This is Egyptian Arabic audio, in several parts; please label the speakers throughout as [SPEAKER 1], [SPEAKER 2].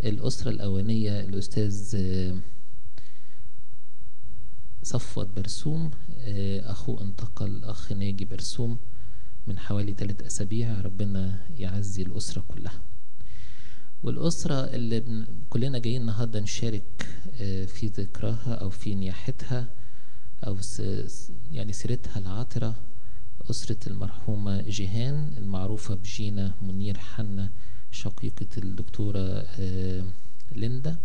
[SPEAKER 1] الأسرة الأولانية الأستاذ آه، صفوت برسوم آه، أخوه انتقل أخ ناجي برسوم من حوالي ثلاث أسابيع ربنا يعزي الأسرة كلها والأسرة اللي بن- كلنا جايين النهاردة نشارك آه، في ذكراها أو في نياحتها أو س- س- يعني سيرتها العاطرة أسرة المرحومة جيهان المعروفة بجينا منير حنا شقيقة الدكتورة آه، ليندا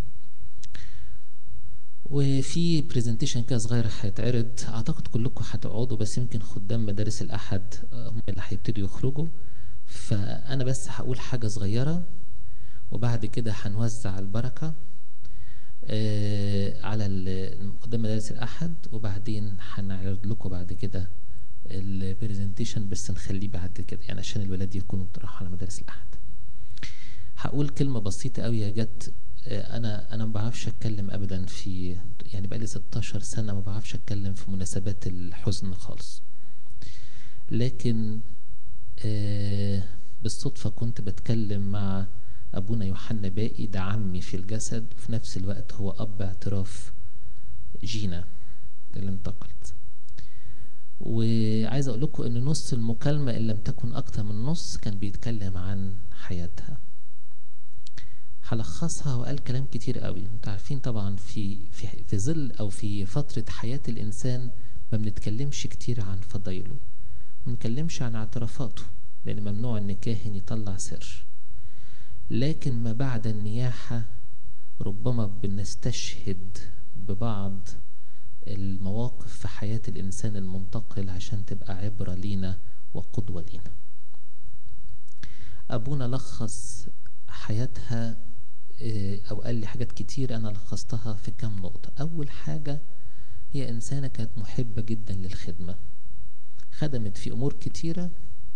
[SPEAKER 1] وفي برزنتيشن كده صغير هيتعرض اعتقد كلكم هتقعدوا بس يمكن خدام مدارس الاحد آه، هم اللي هيبتدوا يخرجوا فانا بس هقول حاجه صغيره وبعد كده هنوزع البركه آه، على ال- قدام مدارس الاحد وبعدين هنعرض لكم بعد كده البرزنتيشن بس نخليه بعد كده يعني عشان الولاد يكونوا راحوا على مدارس الاحد هقول كلمة بسيطة قوي يا جت آه، أنا أنا ما بعرفش أتكلم أبدا في يعني بقالي 16 سنة ما بعرفش أتكلم في مناسبات الحزن خالص لكن آه، بالصدفة كنت بتكلم مع أبونا يوحنا باقي ده عمي في الجسد وفي نفس الوقت هو أب اعتراف جينا اللي انتقلت وعايز أقول لكم إن نص المكالمة إن لم تكن أكتر من نص كان بيتكلم عن حياتها هلخصها وقال كلام كتير قوي انتوا عارفين طبعا في في في ظل او في فتره حياه الانسان ما بنتكلمش كتير عن فضايله ما بنتكلمش عن اعترافاته لان ممنوع ان كاهن يطلع سر لكن ما بعد النياحه ربما بنستشهد ببعض المواقف في حياه الانسان المنتقل عشان تبقى عبره لينا وقدوه لينا ابونا لخص حياتها آه، او قال لي حاجات كتير انا لخصتها في كام نقطة اول حاجة هي انسانة كانت محبة جدا للخدمة خدمت في امور كتيرة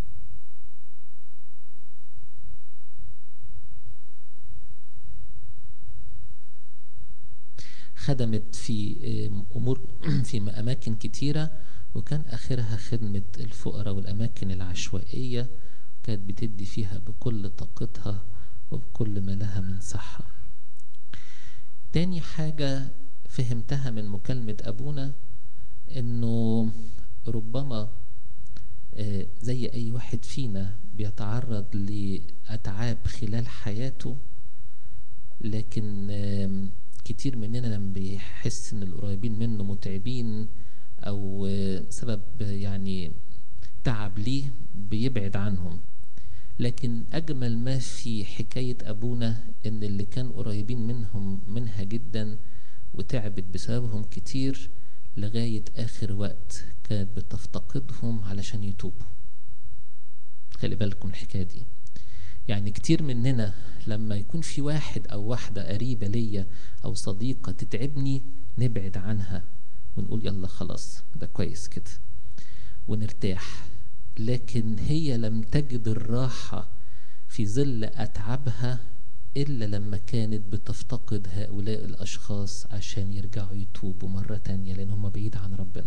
[SPEAKER 1] خدمت في آه، امور في اماكن كتيرة وكان اخرها خدمة الفقراء والاماكن العشوائية كانت بتدي فيها بكل طاقتها وبكل ما لها من صحة تاني حاجة فهمتها من مكالمة أبونا إنه ربما آه، زي أي واحد فينا بيتعرض لأتعاب خلال حياته لكن آم، كتير مننا لما بيحس إن القريبين منه متعبين أو آه، سبب يعني تعب ليه بيبعد عنهم لكن أجمل ما في حكاية أبونا إن اللي كان قريبين منهم منها جدا وتعبت بسببهم كتير لغاية آخر وقت كانت بتفتقدهم علشان يتوبوا خلي بالكم الحكاية دي يعني كتير مننا لما يكون في واحد أو واحدة قريبة ليا أو صديقة تتعبني نبعد عنها ونقول يلا خلاص ده كويس كده ونرتاح لكن هي لم تجد الراحة في ظل أتعابها إلا لما كانت بتفتقد هؤلاء الأشخاص عشان يرجعوا يتوبوا مرة تانية لأن هم بعيد عن ربنا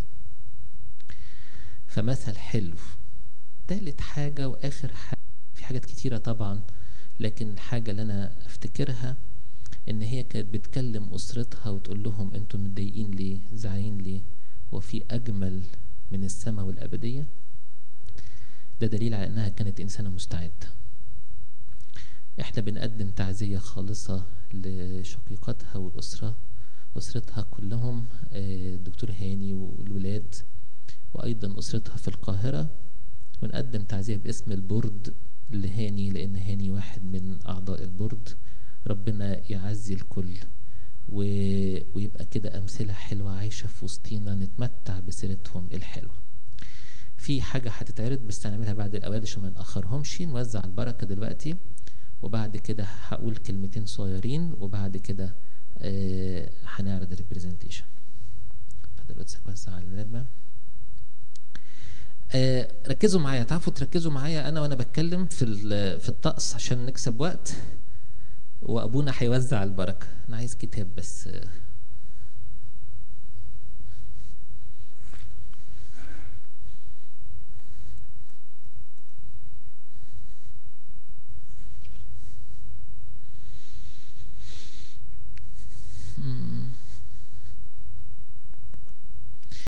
[SPEAKER 1] فمثل حلو تالت حاجة وآخر حاجة في حاجات كتيرة طبعا لكن الحاجة اللي أنا أفتكرها إن هي كانت بتكلم أسرتها وتقول لهم أنتم متضايقين ليه زعلانين ليه هو في أجمل من السماء والأبدية ده دليل على انها كانت انسانه مستعده احنا بنقدم تعزيه خالصه لشقيقاتها والاسره اسرتها كلهم آه، الدكتور هاني والولاد وايضا اسرتها في القاهره ونقدم تعزيه باسم البورد لهاني لان هاني واحد من اعضاء البورد ربنا يعزي الكل و... ويبقى كده امثله حلوه عايشه في وسطينا نتمتع بسيرتهم الحلوه في حاجة هتتعرض بس هنعملها بعد الأوائل عشان ما نأخرهمش نوزع البركة دلوقتي وبعد كده هقول كلمتين صغيرين وبعد كده آه هنعرض الريبريزنتيشن فدلوقتي وزع اللعبة آه ركزوا معايا تعرفوا تركزوا معايا أنا وأنا بتكلم في ال- في الطقس عشان نكسب وقت وأبونا هيوزع البركة أنا عايز كتاب بس آه